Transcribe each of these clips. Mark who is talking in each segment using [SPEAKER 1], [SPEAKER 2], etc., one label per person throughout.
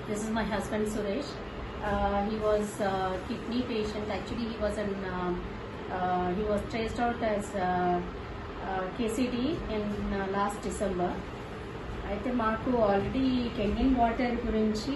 [SPEAKER 1] This is my husband Suresh. Uh, he was a kidney patient. Actually, he was an um, uh, he was traced out as uh, uh, KCD in uh, last December. అయితే మాకు already Kangen water గురించి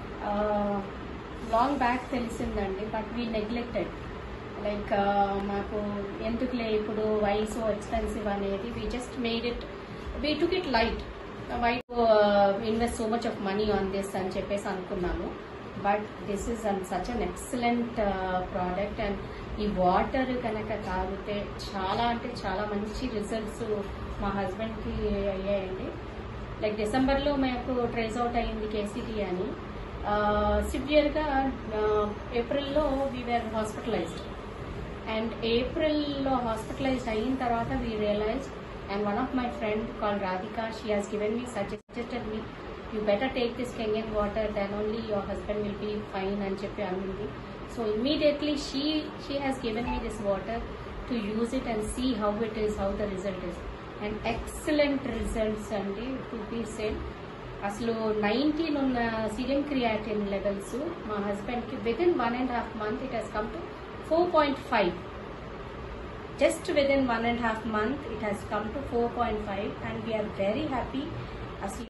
[SPEAKER 1] long back తెలిసిందండి but we neglected like మాకు ఎందుకులే ఇప్పుడు వయసు expensive అనేది we just made it we took it light why invest so much of money on this అని చెప్పేసి అనుకున్నాము but this is an such an excellent product and ఈ వాటర్ కనుక తాగితే చాలా అంటే చాలా మంచి రిజల్ట్స్ మా హస్బెండ్కి అయ్యాయండి లైక్ డిసెంబర్లో మాకు ట్రేస్ అవుట్ అయింది కేసీటీ అని సివియర్గా ఏప్రిల్లో వీఆర్ హాస్పిటలైజ్డ్ అండ్ ఏప్రిల్లో హాస్పిటలైజ్డ్ అయిన తర్వాత we realise and one of my friend call Radhika she has given me suggested me you better take this Kangen water then only your husband will be fine అని చెప్పి అనింది so immediately she she has given me this water to use it and see how it is how the result is and excellent results అండి to be said అసలు nineteen ఉన్న serum creatinine levels మా హస్బెండ్కి with in one and half month it has come to four point five just within one and a half month it has come to 4.5 and we are very happy as